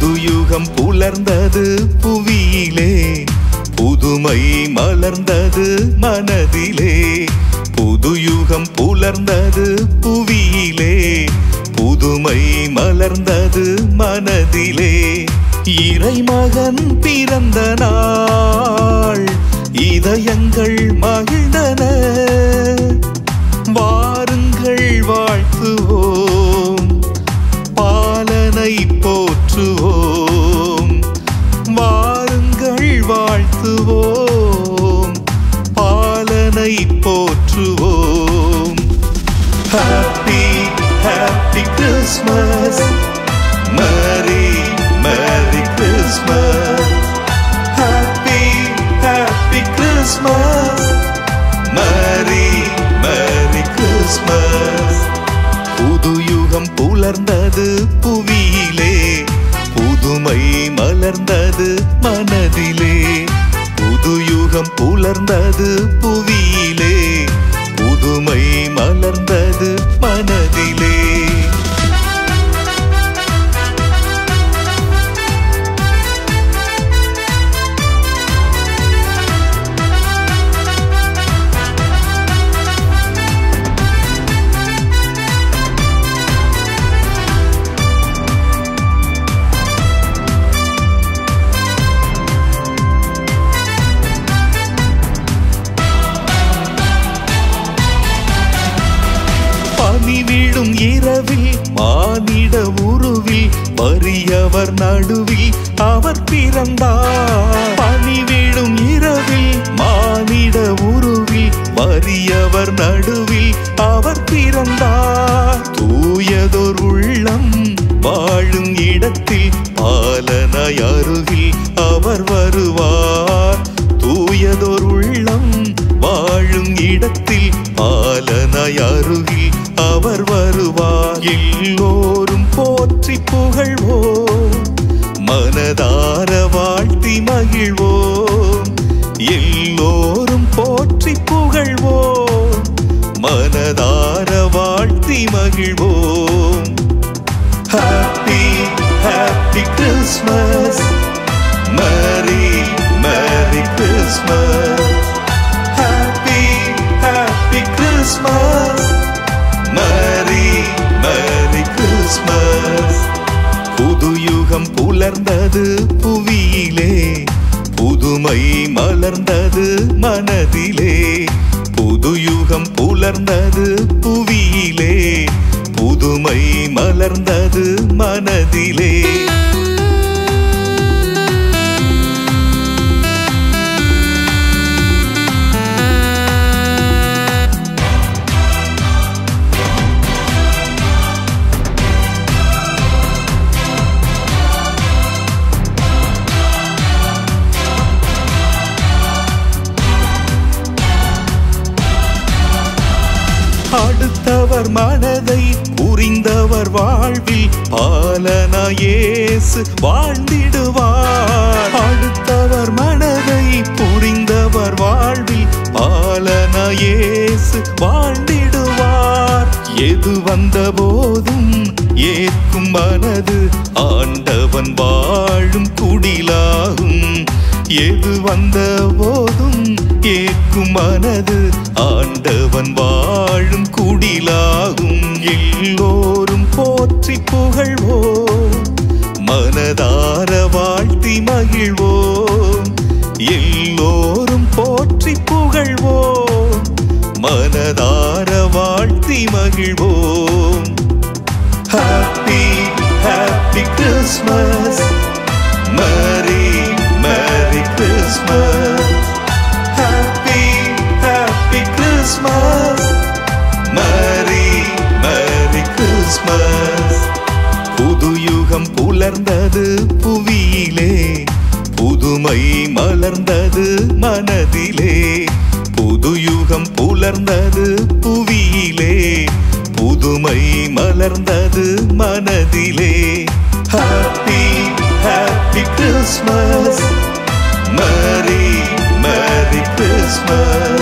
புது யுகம் புலர்ந்தது புவியிலே புதுமை மலர்ந்தது மனதிலே புது யுகம் புலர்ந்தது புவியிலே புதுமை மலர்ந்தது மனதிலே இறைமகன் பிறந்த நாள் இதயங்கள் மகிழ்ந்தன வாருங்கள் வாழ்த்துவோம் பாலனை போற்றுவோம் வாருங்கள் வாழ்த்துவோம் பாலனை போற்றுவோம் happy happy Christmas merry merry Christmas happy happy Christmas merry merry Christmas புது யுகம் புலர்ந்தது புவியிலே புதுமை மலர்ந்தது மனதிலே புது யுகம் புலர்ந்தது புவியிலே புதுமை மலர்ந்தது மனதிலே பனி விழும் இரவில் மானிட உருவில் வறியவர் நடுவில் அவர் பிறந்தார் பனி விழும் இரவில் மானிட உருவில் வறியவர் நடுவில் அவர் பிறந்தார் தூயதொரு உள்ளம் வாழும் இடத்தில் பாலனாய் அருகில் அவர் வருவார் தூயதொரு உள்ளம் வாழும் இடத்தில் பாலனாய் அருகில் அவர் வருவார் எல்லோரும் போற்றி புகழ்வோம் மனதார வாழ்த்தி மகிழ்வோம் எல்லோரும் போற்றி புகழ்வோம் மனதார வாழ்த்தி மகிழ்வோம் happy happy Christmas merry merry Christmas happy happy Christmas merry merry Christmas புது யுகம் புலர்ந்தது புவியிலே புதுமை மலர்ந்தது மனதிலே புது யுகம் புலர்ந்தது புவியிலே புதுமை மலர்ந்தது மனதிலே அடுத்தவர் மனதை புரிந்தவர் வாழ்வில் பாலனாயேசு வாழ்ந்திடுவார் அடுத்தவர் மனதை புரிந்தவர் வாழ்வில் பாலனாயேசு வாழ்ந்திடுவார் எது வந்த போதும் ஏற்கும் மனது ஆண்டவன் வாழும் குடிலாகும் எது வந்த போதும் ஏற்கும் மனது ஆண்டவன் வாழும் குடிலாகும் எல்லோரும் போற்றி புகழ்வோம் மனதார வாழ்த்தி மகிழ்வோம் எல்லோரும் போற்றி புகழ்வோம் மனதார வாழ்த்தி மகிழ்வோம் happy happy Christmas merry merry Christmas happy happy Christmas merry merry Christmas புது யுகம் புலர்ந்தது புவியிலே புதுமை மலர்ந்தது மனதிலே புது யுகம் புலர்ந்தது புவியிலே புதுமை மலர்ந்தது மனதிலே happy happy Christmas merry merry Christmas